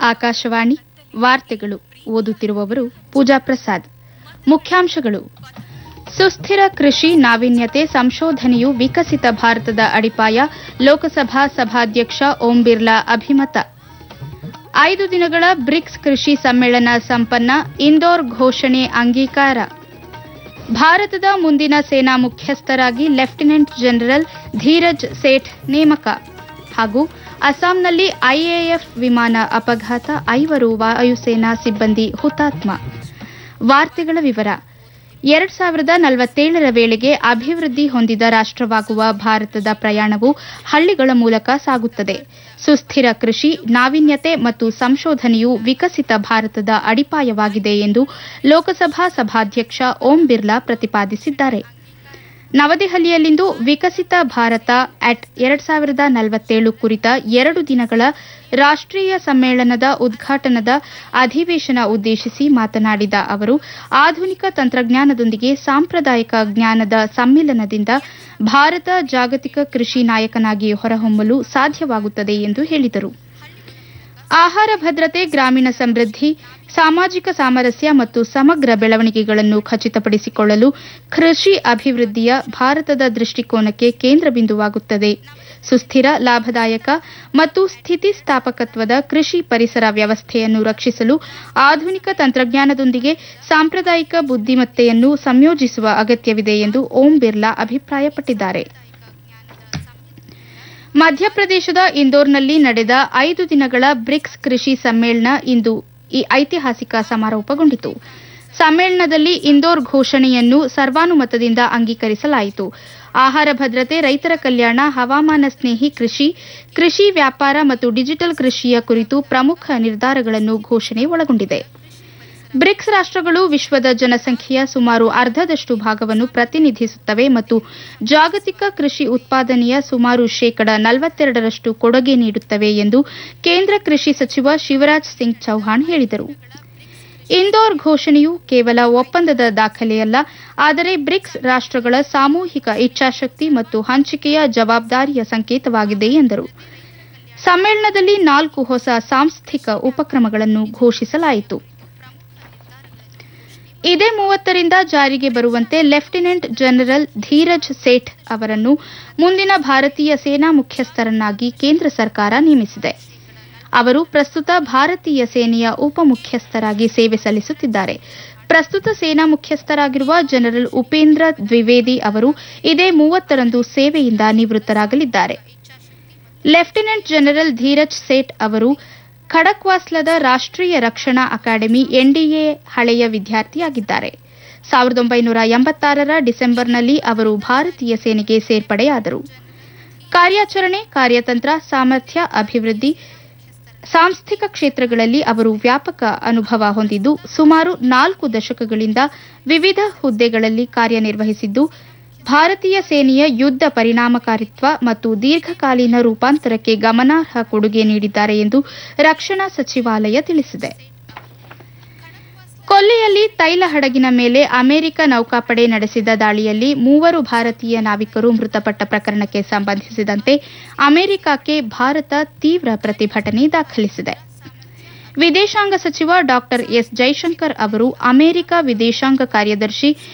ಆಕಾಶವಾಣಿ ವಾರ್ತೆಗಳು ಓದುತ್ತಿರುವವರು ಪೂಜಾ ಪ್ರಸಾದ್ ಮುಖ್ಯಾಂಶಗಳು ಸುಸ್ಥಿರ ಕೃಷಿ ನಾವೀನ್ಯತೆ ಸಂಶೋಧನೆಯು ವಿಕಸಿತ ಭಾರತದ ಅಡಿಪಾಯ ಲೋಕಸಭಾ ಸಭಾಧ್ಯಕ್ಷ ಓಂ ಬಿರ್ಲಾ ಅಭಿಮತ ಐದು ದಿನಗಳ ಬ್ರಿಕ್ಸ್ ಕೃಷಿ ಸಮ್ಮೇಳನ ಸಂಪನ್ನ ಇಂದೋರ್ ಘೋಷಣೆ ಅಂಗೀಕಾರ ಭಾರತದ ಮುಂದಿನ ಸೇನಾ ಮುಖ್ಯಸ್ಥರಾಗಿ ಲೆಫ್ಟಿನೆಂಟ್ ಜನರಲ್ ಧೀರಜ್ ಸೇಠ್ ನೇಮಕ ಹಾಗೂ ಅಸ್ಸಾಂನಲ್ಲಿ ಐಎಎಫ್ ವಿಮಾನ ಅಪಘಾತ ಐವರು ವಾಯುಸೇನಾ ಸಿಬ್ಬಂದಿ ಹುತಾತ್ಮ ವಾರ್ತೆಗಳ ವಿವರ ಎರಡ್ ಸಾವಿರದ ನಲವತ್ತೇಳರ ವೇಳೆಗೆ ಅಭಿವೃದ್ಧಿ ಹೊಂದಿದ ರಾಷ್ಟವಾಗುವ ಭಾರತದ ಪ್ರಯಾಣವು ಹಳ್ಳಿಗಳ ಮೂಲಕ ಸಾಗುತ್ತದೆ ಸುಸ್ಥಿರ ಕೃಷಿ ನಾವೀನ್ಯತೆ ಮತ್ತು ಸಂಶೋಧನೆಯು ವಿಕಸಿತ ಭಾರತದ ಅಡಿಪಾಯವಾಗಿದೆ ಎಂದು ಲೋಕಸಭಾ ಸಭಾಧ್ಯಕ್ಷ ಓಂ ಬಿರ್ಲಾ ಪ್ರತಿಪಾದಿಸಿದ್ದಾರೆ ನವದೆಹಲಿಯಲ್ಲಿಂದು ವಿಕಸಿತ ಭಾರತ ಅಟ್ ಎರಡ್ ಸಾವಿರದ ನಲವತ್ತೇಳು ಕುರಿತ ಎರಡು ದಿನಗಳ ರಾಷ್ಟೀಯ ಸಮ್ಮೇಳನದ ಉದ್ಘಾಟನದ ಅಧಿವೇಶನ ಉದ್ದೇಶಿಸಿ ಮಾತನಾಡಿದ ಅವರು ಆಧುನಿಕ ತಂತ್ರಜ್ಞಾನದೊಂದಿಗೆ ಸಾಂಪ್ರದಾಯಿಕ ಜ್ಞಾನದ ಸಮ್ಮಿಲನದಿಂದ ಭಾರತ ಜಾಗತಿಕ ಕೃಷಿ ನಾಯಕನಾಗಿ ಹೊರಹೊಮ್ಮಲು ಸಾಧ್ಯವಾಗುತ್ತದೆ ಎಂದು ಹೇಳಿದರು ಆಹಾರ ಭದ್ರತೆ ಗ್ರಾಮೀಣ ಸಮೃದ್ಧಿ ಸಾಮಾಜಿಕ ಸಾಮರಸ್ಯ ಮತ್ತು ಸಮಗ್ರ ಬೆಳವಣಿಗೆಗಳನ್ನು ಖಚಿತಪಡಿಸಿಕೊಳ್ಳಲು ಕೃಷಿ ಅಭಿವೃದ್ಧಿಯ ಭಾರತದ ದೃಷ್ಟಿಕೋನಕ್ಕೆ ಕೇಂದ್ರ ಬಿಂದುವಾಗುತ್ತದೆ ಸುಸ್ಥಿರ ಲಾಭದಾಯಕ ಮತ್ತು ಸ್ಥಿತಿಸ್ಥಾಪಕತ್ವದ ಕೃಷಿ ಪರಿಸರ ವ್ಯವಸ್ಥೆಯನ್ನು ರಕ್ಷಿಸಲು ಆಧುನಿಕ ತಂತ್ರಜ್ಞಾನದೊಂದಿಗೆ ಸಾಂಪ್ರದಾಯಿಕ ಬುದ್ದಿಮತ್ತೆಯನ್ನು ಸಂಯೋಜಿಸುವ ಅಗತ್ಯವಿದೆ ಎಂದು ಓಂ ಬಿರ್ಲಾ ಅಭಿಪ್ರಾಯಪಟ್ಟಿದ್ದಾರೆ ಮಧ್ಯಪ್ರದೇಶದ ಇಂದೋರ್ನಲ್ಲಿ ನಡೆದ ಐದು ದಿನಗಳ ಬ್ರಿಕ್ಸ್ ಕೃಷಿ ಸಮ್ಮೇಳನ ಇಂದು ಈ ಐತಿಹಾಸಿಕ ಸಮಾರೋಪಗೊಂಡಿತು ಸಮ್ಮೇಳನದಲ್ಲಿ ಇಂದೋರ್ ಘೋಷಣೆಯನ್ನು ಸರ್ವಾನುಮತದಿಂದ ಅಂಗೀಕರಿಸಲಾಯಿತು ಆಹಾರ ಭದ್ರತೆ ರೈತರ ಕಲ್ಯಾಣ ಹವಾಮಾನ ಸ್ನೇಹಿ ಕೃಷಿ ಕೃಷಿ ವ್ಯಾಪಾರ ಮತ್ತು ಡಿಜಿಟಲ್ ಕೃಷಿಯ ಕುರಿತು ಪ್ರಮುಖ ನಿರ್ಧಾರಗಳನ್ನು ಘೋಷಣೆ ಒಳಗೊಂಡಿದೆ ಬ್ರಿಕ್ಸ್ ರಾಷ್ಟಗಳು ವಿಶ್ವದ ಜನಸಂಖ್ಯೆಯ ಸುಮಾರು ಅರ್ಧದಷ್ಟು ಭಾಗವನ್ನು ಪ್ರತಿನಿಧಿಸುತ್ತವೆ ಮತ್ತು ಜಾಗತಿಕ ಕೃಷಿ ಉತ್ಪಾದನೆಯ ಸುಮಾರು ಶೇಕಡ ನಲವತ್ತೆರಡರಷ್ಟು ಕೊಡುಗೆ ನೀಡುತ್ತವೆ ಎಂದು ಕೇಂದ್ರ ಕೃಷಿ ಸಚಿವ ಶಿವರಾಜ್ ಸಿಂಗ್ ಚೌಹಾಣ್ ಹೇಳಿದರು ಇಂದೋರ್ ಘೋಷಣೆಯು ಕೇವಲ ಒಪ್ಪಂದದ ದಾಖಲೆಯಲ್ಲ ಆದರೆ ಬ್ರಿಕ್ಸ್ ರಾಷ್ಟಗಳ ಸಾಮೂಹಿಕ ಇಚ್ಛಾಶಕ್ತಿ ಮತ್ತು ಹಂಚಿಕೆಯ ಜವಾಬ್ದಾರಿಯ ಸಂಕೇತವಾಗಿದೆ ಎಂದರು ಸಮ್ಮೇಳನದಲ್ಲಿ ನಾಲ್ಕು ಹೊಸ ಸಾಂಸ್ಥಿಕ ಉಪಕ್ರಮಗಳನ್ನು ಘೋಷಿಸಲಾಯಿತು ಇದೇ ಮೂವತ್ತರಿಂದ ಜಾರಿಗೆ ಬರುವಂತೆ ಲೆಫ್ಟಿನೆಂಟ್ ಜನರಲ್ ಧೀರಜ್ ಸೇಠ್ ಅವರನ್ನು ಮುಂದಿನ ಭಾರತೀಯ ಸೇನಾ ಮುಖ್ಯಸ್ಥರನ್ನಾಗಿ ಕೇಂದ್ರ ಸರ್ಕಾರ ನೇಮಿಸಿದೆ ಅವರು ಪ್ರಸ್ತುತ ಭಾರತೀಯ ಸೇನೆಯ ಉಪಮುಖ್ಯಸ್ಥರಾಗಿ ಸೇವೆ ಸಲ್ಲಿಸುತ್ತಿದ್ದಾರೆ ಪ್ರಸ್ತುತ ಸೇನಾ ಮುಖ್ಯಸ್ಥರಾಗಿರುವ ಜನರಲ್ ಉಪೇಂದ್ರ ದ್ವಿವೇದಿ ಅವರು ಇದೇ ಮೂವತ್ತರಂದು ಸೇವೆಯಿಂದ ನಿವೃತ್ತರಾಗಲಿದ್ದಾರೆ ಲೆಫ್ಟಿನೆಂಟ್ ಜನರಲ್ ಧೀರಜ್ ಸೇಠ್ ಅವರು ಖಡಕ್ವಾಸ್ಲದ ರಾಷ್ಟೀಯ ರಕ್ಷಣಾ ಅಕಾಡೆಮಿ ಎನ್ಡಿಎ ಹಳೆಯ ವಿದ್ಯಾರ್ಥಿಯಾಗಿದ್ದಾರೆ ಸಾವಿರದ ಒಂಬೈನೂರ ಎಂಬತ್ತಾರರ ಡಿಸೆಂಬರ್ನಲ್ಲಿ ಅವರು ಭಾರತೀಯ ಸೇನೆಗೆ ಸೇರ್ಪಡೆಯಾದರು ಕಾರ್ಯಾಚರಣೆ ಕಾರ್ಯತಂತ್ರ ಸಾಮರ್ಥ್ಯ ಅಭಿವೃದ್ಧಿ ಸಾಂಸ್ಥಿಕ ಕ್ಷೇತ್ರಗಳಲ್ಲಿ ಅವರು ವ್ಯಾಪಕ ಅನುಭವ ಹೊಂದಿದ್ದು ಸುಮಾರು ನಾಲ್ಕು ದಶಕಗಳಿಂದ ವಿವಿಧ ಹುದ್ದೆಗಳಲ್ಲಿ ಕಾರ್ಯನಿರ್ವಹಿಸಿದ್ದು ಭಾರತೀಯ ಸೇನೆಯ ಯುದ್ದ ಪರಿಣಾಮಕಾರಿತ್ವ ಮತ್ತು ದೀರ್ಘಕಾಲೀನ ರೂಪಾಂತರಕ್ಕೆ ಗಮನಾರ್ಹ ಕೊಡುಗೆ ನೀಡಿದ್ದಾರೆ ಎಂದು ರಕ್ಷಣಾ ಸಚಿವಾಲಯ ತಿಳಿಸಿದೆ ಕೊಲ್ಲಿಯಲ್ಲಿ ತೈಲ ಹಡಗಿನ ಮೇಲೆ ಅಮೆರಿಕ ನೌಕಾಪಡೆ ನಡೆಸಿದ ದಾಳಿಯಲ್ಲಿ ಮೂವರು ಭಾರತೀಯ ನಾವಿಕರು ಮೃತಪಟ್ಟ ಪ್ರಕರಣಕ್ಕೆ ಸಂಬಂಧಿಸಿದಂತೆ ಅಮೆರಿಕಕ್ಕೆ ಭಾರತ ತೀವ್ರ ಪ್ರತಿಭಟನೆ ದಾಖಲಿಸಿದೆ ವಿದೇಶಾಂಗ ಸಚಿವ ಡಾ ಎಸ್ ಜೈಶಂಕರ್ ಅವರು ಅಮೆರಿಕ ವಿದೇಶಾಂಗ ಕಾರ್ಯದರ್ಶಿ